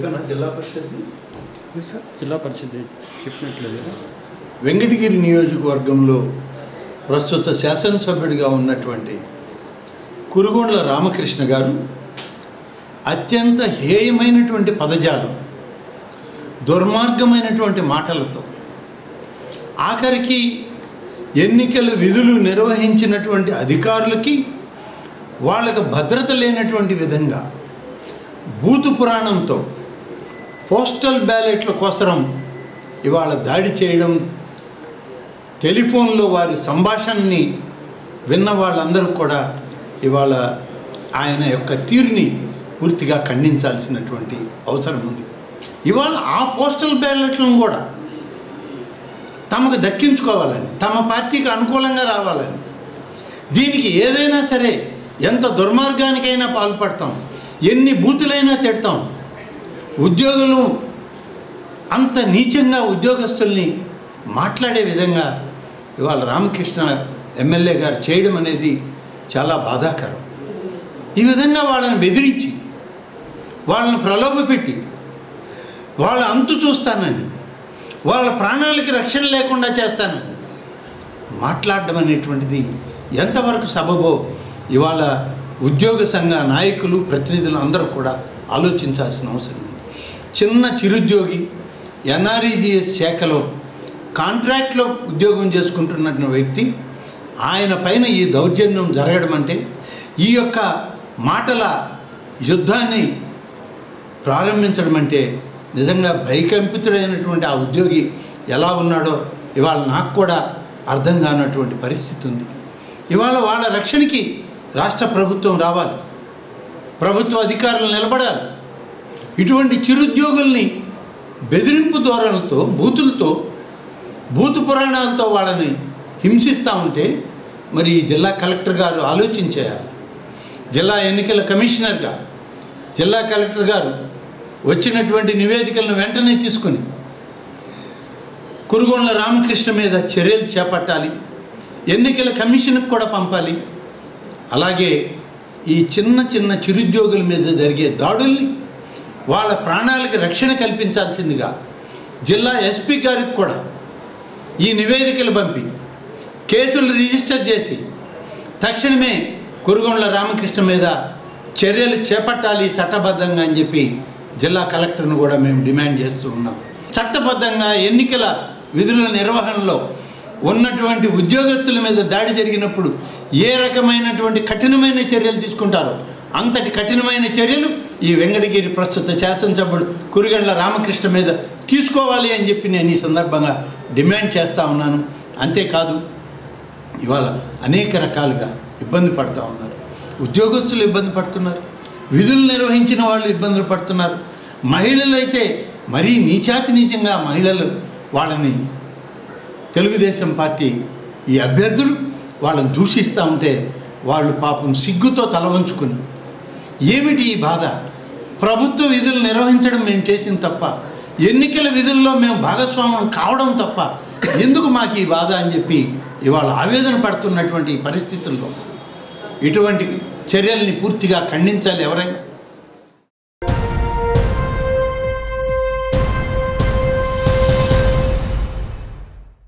చెప్పానా జిల్లా పరిషత్ సార్ జిల్లా పరిషత్ చెప్పినట్లేదు వెంకటగిరి నియోజకవర్గంలో ప్రస్తుత శాసనసభ్యుడిగా ఉన్నటువంటి కురుగొండ్ల రామకృష్ణ గారు అత్యంత హేయమైనటువంటి పదజాలం దుర్మార్గమైనటువంటి మాటలతో ఆఖరికి ఎన్నికల విధులు నిర్వహించినటువంటి అధికారులకి వాళ్ళకు భద్రత లేనటువంటి విధంగా భూతు పురాణంతో పోస్టల్ బ్యాలెట్ల కోసం ఇవాళ దాడి చేయడం టెలిఫోన్లో వారి సంభాషణని విన్న వాళ్ళందరూ కూడా ఇవాళ ఆయన యొక్క తీరుని పూర్తిగా ఖండించాల్సినటువంటి అవసరం ఉంది ఇవాళ ఆ పోస్టల్ బ్యాలెట్లను కూడా తమకు దక్కించుకోవాలని తమ పార్టీకి అనుకూలంగా రావాలని దీనికి ఏదైనా సరే ఎంత దుర్మార్గానికైనా పాల్పడతాం ఎన్ని బూతులైనా తిడతాం ఉద్యోగులు అంత నీచంగా ఉద్యోగస్తుల్ని మాట్లాడే విధంగా ఇవాళ రామకృష్ణ ఎమ్మెల్యే గారు చేయడం అనేది చాలా బాధాకరం ఈ విధంగా వాళ్ళని బెదిరించి వాళ్ళని ప్రలోభపెట్టి వాళ్ళ అంతు చూస్తానని వాళ్ళ ప్రాణాలకి రక్షణ లేకుండా చేస్తానని మాట్లాడడం అనేటువంటిది ఎంతవరకు సబబో ఇవాళ ఉద్యోగ సంఘ నాయకులు ప్రతినిధులు అందరూ కూడా ఆలోచించాల్సిన అవసరం ఉంది చిన్న చిరుద్యోగి ఎన్ఆర్ఈజిఎస్ శాఖలో కాంట్రాక్ట్లో ఉద్యోగం చేసుకుంటున్న వ్యక్తి ఆయన పైన ఈ దౌర్జన్యం జరగడం అంటే ఈ యొక్క మాటల యుద్ధాన్ని ప్రారంభించడం అంటే నిజంగా భయకంపితుడైనటువంటి ఆ ఉద్యోగి ఎలా ఉన్నాడో ఇవాళ నాకు కూడా అర్థం కానటువంటి పరిస్థితి ఉంది ఇవాళ వాళ్ళ రక్షణకి రాష్ట్ర ప్రభుత్వం రావాలి ప్రభుత్వ అధికారులు నిలబడాలి ఇటువంటి చిరుద్యోగుల్ని బెదిరింపు ధోరణులతో బూతులతో భూతు పురాణాలతో వాళ్ళని హింసిస్తూ ఉంటే మరి ఈ జిల్లా కలెక్టర్ గారు ఆలోచించేయాలి జిల్లా ఎన్నికల కమిషనర్గా జిల్లా కలెక్టర్ గారు వచ్చినటువంటి నివేదికలను వెంటనే తీసుకొని కురుగొండ్ల రామకృష్ణ మీద చర్యలు చేపట్టాలి ఎన్నికల కమిషన్కి కూడా పంపాలి అలాగే ఈ చిన్న చిన్న చిరుద్యోగుల మీద జరిగే దాడుల్ని వాళ్ళ ప్రాణాలకి రక్షణ కల్పించాల్సిందిగా జిల్లా ఎస్పీ గారికి కూడా ఈ నివేదికలు పంపి కేసులు రిజిస్టర్ చేసి తక్షణమే కురుగొండ్ల రామకృష్ణ మీద చర్యలు చేపట్టాలి చట్టబద్ధంగా అని చెప్పి జిల్లా కలెక్టర్ను కూడా మేము డిమాండ్ చేస్తూ ఉన్నాం చట్టబద్ధంగా ఎన్నికల విధుల నిర్వహణలో ఉన్నటువంటి ఉద్యోగస్తుల మీద దాడి జరిగినప్పుడు ఏ రకమైనటువంటి కఠినమైన చర్యలు తీసుకుంటారో అంతటి కఠినమైన చర్యలు ఈ వెంకటగిరి ప్రస్తుత శాసనసభ్యుడు కురిగండ్ల రామకృష్ణ మీద తీసుకోవాలి అని చెప్పి నేను ఈ సందర్భంగా డిమాండ్ చేస్తూ ఉన్నాను అంతేకాదు ఇవాళ అనేక రకాలుగా ఇబ్బంది పడుతూ ఉన్నారు ఉద్యోగస్తులు ఇబ్బంది పడుతున్నారు విధులు నిర్వహించిన వాళ్ళు ఇబ్బందులు పడుతున్నారు మహిళలు అయితే మరీ నీచాతి నీచంగా మహిళలు వాళ్ళని తెలుగుదేశం పార్టీ ఈ అభ్యర్థులు వాళ్ళని దూషిస్తూ ఉంటే వాళ్ళు పాపం సిగ్గుతో తల వంచుకుని ఏమిటి ఈ బాధ ప్రభుత్వ విధులు నిర్వహించడం మేము చేసింది తప్ప ఎన్నికల విధుల్లో మేము భాగస్వామ్యం కావడం తప్ప ఎందుకు మాకు ఈ బాధ అని చెప్పి ఇవాళ ఆవేదన పడుతున్నటువంటి ఈ పరిస్థితుల్లో ఇటువంటి చర్యల్ని పూర్తిగా ఖండించాలి ఎవరైనా